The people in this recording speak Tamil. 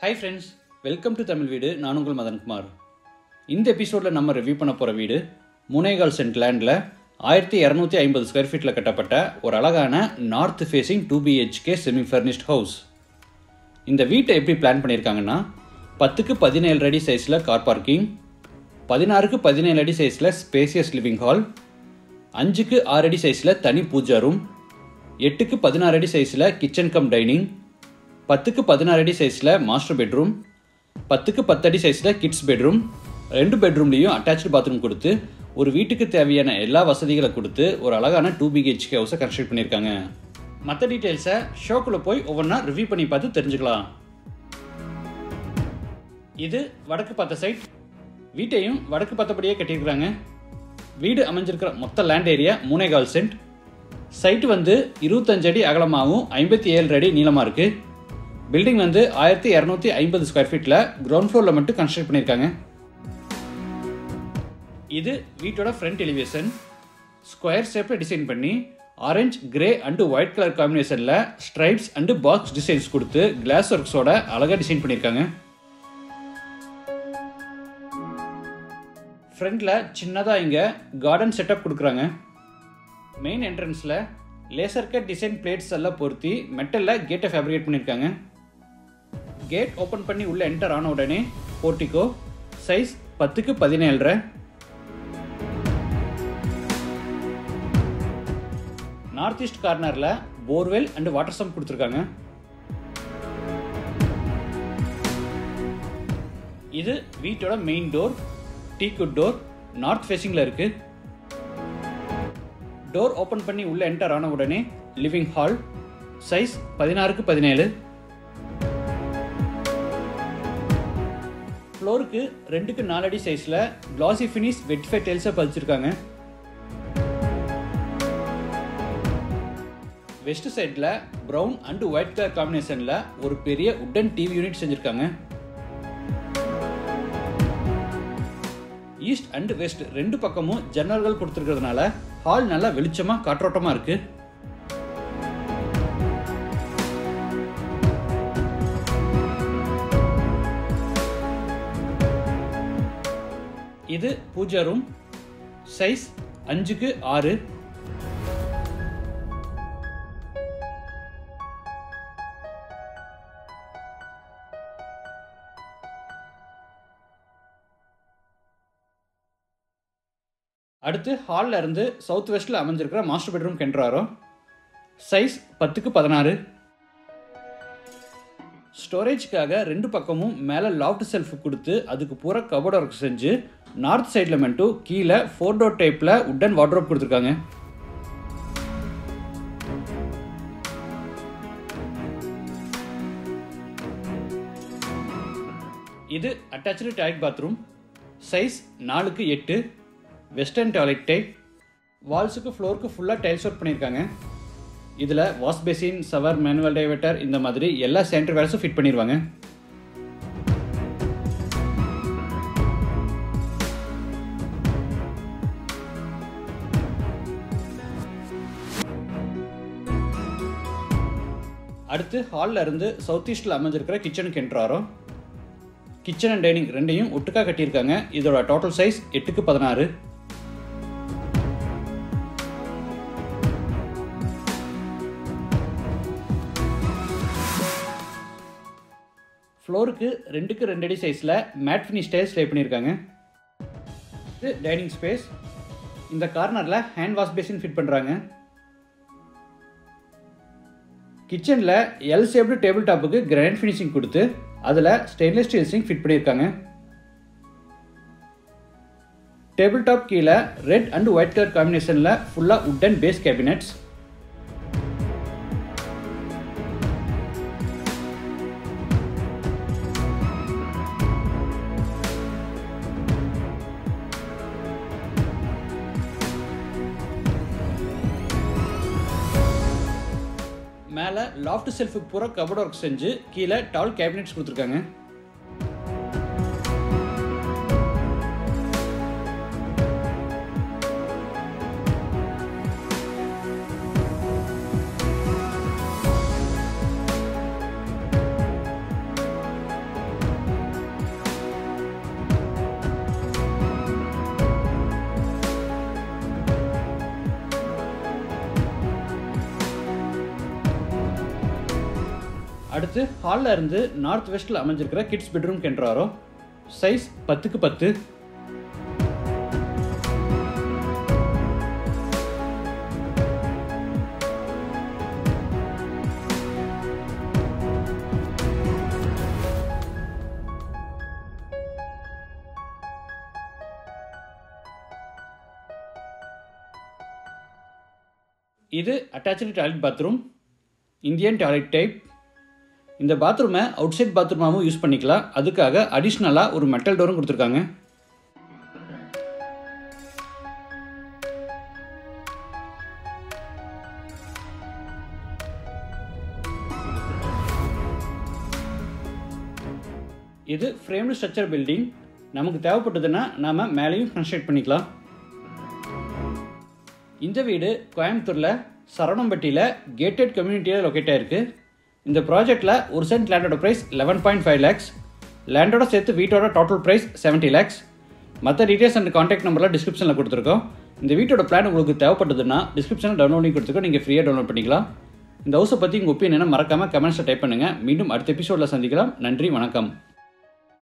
hi friends welcome to Tamil வீடு நான் உங்கள் மதன்குமார் இந்த எபிசோடில் நம்ம ரிவ்யூ பண்ண போகிற வீடு முனேகால் சென்ட் லேண்டில் ஆயிரத்தி இரநூத்தி ஐம்பது ஸ்கொயர் ஃபீட்டில் கட்டப்பட்ட ஒரு அழகான north facing two BHK semi furnished house இந்த வீட்டை எப்படி பிளான் பண்ணியிருக்காங்கன்னா பத்துக்கு பதினேழு அடி சைஸில் கார் பார்க்கிங் பதினாறுக்கு பதினேழு அடி சைஸில் ஸ்பேசியஸ் லிவிங் ஹால் அஞ்சுக்கு ஆறு அடி சைஸில் தனி பூஜா ரூம் எட்டுக்கு பதினாறு அடி சைஸில் கிச்சன் கம் டைனிங் பத்துக்கு பதினாறு அடி சைஸில் மாஸ்டர் பெட்ரூம் பத்துக்கு பத்தடி சைஸில் கிட்ஸ் பெட்ரூம் ரெண்டு பெட்ரூம்லேயும் அட்டாச்சு பாத்ரூம் கொடுத்து ஒரு வீட்டுக்கு தேவையான எல்லா வசதிகளை கொடுத்து ஒரு அழகான டூ பிஹெச்கே ஹவுஸை கன்ஸ்ட்ரக்ட் பண்ணியிருக்காங்க மற்ற டீட்டெயில்ஸை ஷோக்குள்ளே போய் ஒவ்வொன்றா ரிவ்யூ பண்ணி பார்த்து தெரிஞ்சுக்கலாம் இது வடக்கு பார்த்த சைட் வீட்டையும் வடக்கு பார்த்தபடியே கட்டியிருக்கிறாங்க வீடு அமைஞ்சிருக்கிற மொத்த லேண்ட் ஏரியா மூணேகால் சென்ட் சைட் வந்து இருபத்தஞ்சு அடி அகலமாகவும் ஐம்பத்தி ஏழு அடி நீளமாக இருக்குது பில்டிங் வந்து ஆயிரத்தி இரநூத்தி ஐம்பது ஸ்கொயர் ஃபீட்டில் கிரவுண்ட் ஃப்ளோரில் மட்டும் கன்ஸ்ட்ரக்ட் பண்ணியிருக்காங்க இது வீட்டோட ஃப்ரண்ட் எலிவேஷன் ஸ்கொயர் ஷேப்பில் டிசைன் பண்ணி orange grey and white colour காம்பினேஷனில் ஸ்ட்ரைப்ஸ் அண்டு பாக்ஸ் டிசைன்ஸ் கொடுத்து கிளாஸ் ஒர்க்ஸோட அழகாக டிசைன் பண்ணியிருக்காங்க ஃப்ரண்டில் சின்னதாக இங்கே கார்டன் செட்டப் கொடுக்குறாங்க மெயின் என்ட்ரன்ஸில் லேசர் கட் டிசைன் பிளேட்ஸ் எல்லாம் பொருத்தி மெட்டலில் கேட்டை ஃபேப்ரிகேட் பண்ணியிருக்காங்க கேட் ஓப்பன் பண்ணி உள்ளே என்டர் ஆன உடனே போர்ட்டிகோ சைஸ் பத்துக்கு பதினேழரை நார்த் ஈஸ்ட் கார்னரில் போர்வெல் அண்ட் வாட்டர் சம்ப் கொடுத்துருக்காங்க இது வீட்டோட main door teakwood door north ஃபேஸிங்கில் இருக்கு டோர் ஓப்பன் பண்ணி உள்ள என்டர் ஆன உடனே லிவிங் ஹால் சைஸ் பதினாறுக்கு பதினேழு ஃப்ளோருக்கு ரெண்டுக்கு நாலு அடி சைஸில் கிளாசி ஃபினிஷ் வெட்ஃபை டெல்ஸை பதிச்சிருக்காங்க வெஸ்ட் சைடில் ப்ரௌன் அண்ட் ஒயிட் கலர் காம்பினேஷனில் ஒரு பெரிய உட்டன் டிவி யூனிட் செஞ்சுருக்காங்க ஈஸ்ட் அண்ட் வெஸ்ட் ரெண்டு பக்கமும் ஜன்னல்கள் கொடுத்துருக்கிறதுனால ஹால் நல்லா வெளிச்சமாக காற்றோட்டமாக இருக்கு இது பூஜா ரூம் சைஸ் அஞ்சுக்கு ஆறு அடுத்து ஹாலில் இருந்து சவுத் வெஸ்ட்டில் அமைஞ்சிருக்கிற மாஸ்டர் பெட்ரூம் கென்றாரோ சைஸ் பத்துக்கு பதினாறு ஸ்டோரேஜ்க்காக ரெண்டு பக்கமும் மேலே லாஃப்ட் செல்ஃப் கொடுத்து அதுக்கு பூரா கபோர்ட் ஒர்க் செஞ்சு நார்த் சைடில் மட்டும் கீழே ஃபோர் டோர் டைப்பில் உட்டன் வார்ட்ரோப் கொடுத்துருக்காங்க இது அட்டாச்சு டாய்லெட் பாத்ரூம் சைஸ் நாலுக்கு எட்டு வெஸ்டர்ன் டாய்லெட் டைப் வால்ஸுக்கு ஃப்ளோருக்கு ஃபுல்லாக டைல்ஸ் ஒர்க் பண்ணியிருக்காங்க இதில் wash basin shower manual diverter இந்த மாதிரி எல்லா சென்டர் வேர்ஸும் ஃபிட் பண்ணிடுவாங்க அடுத்து ஹாலில் இருந்து சவுத் ஈஸ்டில் அமைஞ்சிருக்கிற கிச்சனுக்கு என்ட்ராரோ கிச்சன் அண்ட் டைனிங் ரெண்டையும் ஒட்டுக்காக கட்டியிருக்காங்க இதோட டோட்டல் சைஸ் எட்டுக்கு பதினாறு ஃப்ளோருக்கு ரெண்டுக்கு ரெண்டு அடி சைஸில் மேட் ஃபினிஷ் டைல்ஸ் ட்ரை பண்ணியிருக்காங்க இது டைனிங் ஸ்பேஸ் இந்த கார்னரில் ஹேண்ட் வாஷ் பேசின் ஃபிட் பண்ணுறாங்க கிச்சனில் எல் ஷேப்டு டேபிள் டாப்புக்கு கிரானைட் ஃபினிஷிங் கொடுத்து அதில் ஸ்டெயின்லெஸ் ஸ்டீல் சிங் ஃபிட் பண்ணியிருக்காங்க டேபிள் டாப் கீழே ரெட் அண்ட் ஒயிட் கலர் காம்பினேஷனில் ஃபுல்லாக உட்டன் பேஸ் கேபினெட்ஸ் மேலே லாஃப்ட் செல்ஃபுக்கு பூரா கபோர்ட் ஒர்க் செஞ்சு கீழே டால் கேபினெட்ஸ் கொடுத்துருக்காங்க அடுத்து ஹாலில் இருந்து நார்த் வெஸ்ட்டில் அமைஞ்சிருக்கிற கிட்ஸ் பெட்ரூம் கென்றாரோ சைஸ் பத்துக்கு பத்து இது attach toilet bathroom Indian toilet type இந்த பாத்ரூமை அவுட் சைட் பாத்ரூமாகவும் யூஸ் பண்ணிக்கலாம் அதுக்காக அடிஷ்னலாக ஒரு மெட்டல் டோரும் கொடுத்துருக்காங்க இது ஃப்ரேம்டு ஸ்ட்ரக்சர் பில்டிங் நமக்கு தேவைப்பட்டதுன்னா நாம் மேலேயும் கன்ஸ்ட்ரக்ட் பண்ணிக்கலாம் இந்த வீடு கோயம்புத்தூரில் சரவணம்பட்டியில் கேட்டட் கம்யூனிட்டியில் லொக்கேட் ஆயிருக்கு இந்த ப்ராஜெக்ட்டில் ஒரு சென்ட் லேண்டோட price eleven point five lakhs லேண்டோட சேர்த்து வீட்டோட டோட்டல் ப்ரைஸ் செவன்ட்டி லேக்ஸ் மற்ற டீட்டெயில்ஸ் அண்ட் காண்டாக்ட் நம்பரில் டிஸ்கிரிப்ஷனில் கொடுத்துருக்கோம் இந்த வீட்டோட பிளான் உங்களுக்கு தேவைப்பட்டதுன்னா டிஸ்கிரிப்ஷனில் டவுன்லோடிங் கொடுத்துருக்கோம் நீங்கள் ஃப்ரீயாக டவுன்லோட் பண்ணிக்கலாம் இந்த ஹவுஸை பற்றி உங்கள் ஒப்பீனியனை மறக்காமல் கமெண்ட்ஸில் டைப் பண்ணுங்கள் மீண்டும் அடுத்த எபிசோடில் சந்திக்கலாம் நன்றி வணக்கம்